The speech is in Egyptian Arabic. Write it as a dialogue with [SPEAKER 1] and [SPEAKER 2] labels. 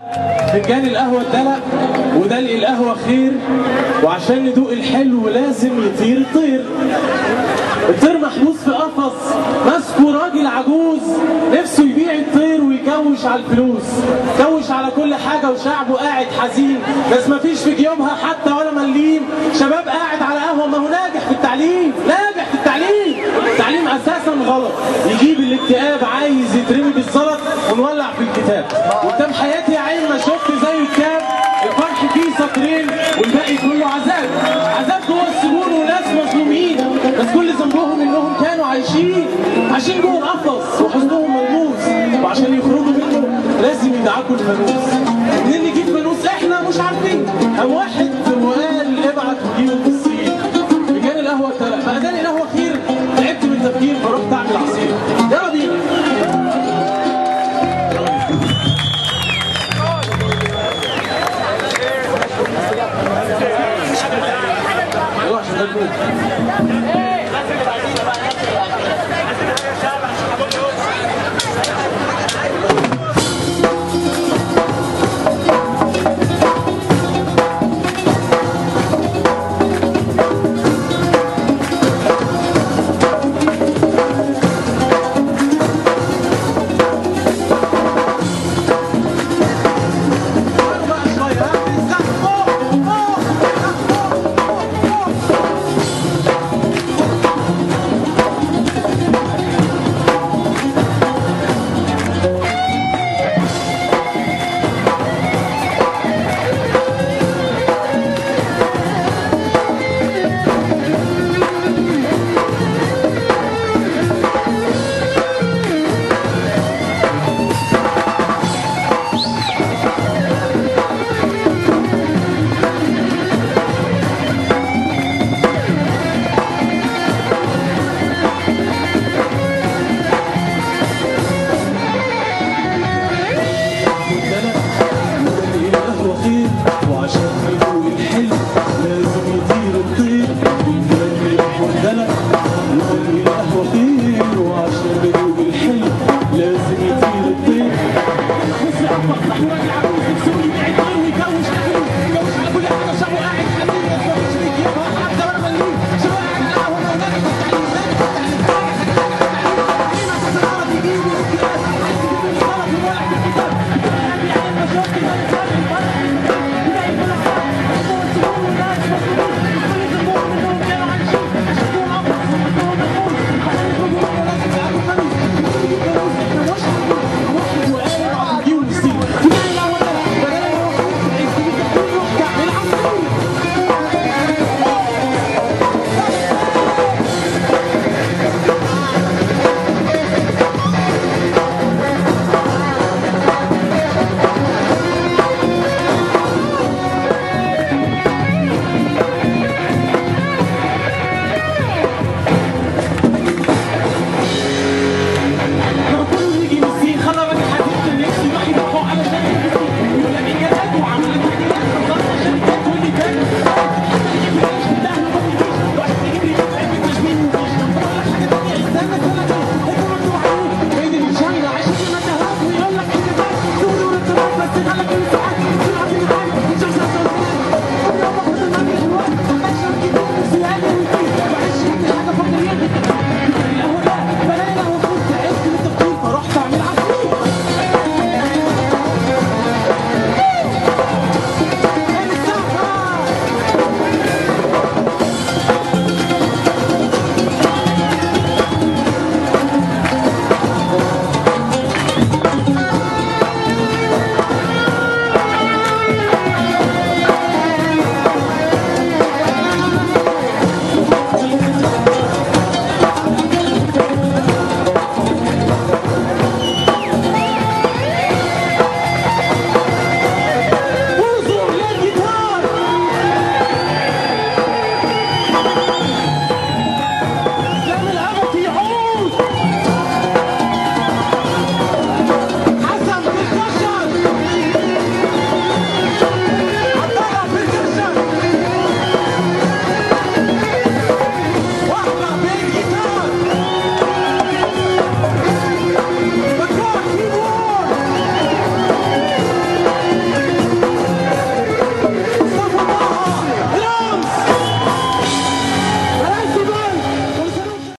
[SPEAKER 1] فنجان القهوة اتدلق ودلق القهوة خير وعشان ندوق الحلو لازم يطير الطير الطير محبوس في قفص ماسكه راجل عجوز نفسه يبيع الطير ويكوش على الفلوس كوش على كل حاجة وشعبه قاعد حزين بس مفيش في جيوبها حتى ولا مليم شباب قاعد على قهوة ما هو ناجح في التعليم ناجح في التعليم التعليم أساسا غلط يجيب الاكتئاب عايز يترمي بالزلط ونولع في الكتاب قدام حياتي يا عين ما شفت زي الكتاب الفرح فيه سطرين والباقي كله عذاب عذاب جوه السجون وناس مظلومين بس كل ذنبهم انهم كانوا عايشين عايشين جوه القفص وحزنهم ملموس وعشان يخرجوا منه لازم يدعكوا الفانوس منين نجيب فانوس احنا مش عارفين قام واحد وقال ابعت وجيبه من الصين رجال القهوه اتلق بقى داني القهوه خير تعبت من التفكير فرحت اعمل عصير يلا بينا يلا عشان ده الجول. بقى شوية، ها؟ السقف فوق، فوق، فوق، فوق، فوق. القهوة خير وعشان يدوق الحلو لازم يطير الطير يغني والدلق يغني القهوة خير وعشان يدوق الحلو لازم يطير الطير بص يا عم صح راجل عجوز يكسر يبيع الطير ويكوش يكوش على كل حاجة شعبه قاعد حزين بس مفيش في جيبها حتى ولا مليم شباب قاعد على القهوة ما ناجح في التعليم ناجح في التعليم لما كله يجي من الصين خلى راجل حديد كان نفسه يروح يبيعه علشان يلبسه يقول لك اجازات وعملت تعديلات خلصت شركات واللي كان يجيب لي مش بتاعنا ما بيجيش واحد يجيب لي دفع من تشمين ومفيش ولا حاجه تانيه استنى استنى كده انت ممدوح عليه بين الشاينا عايش في متاهات ويقول لك ان ده دور ارتباط بس خلك انسان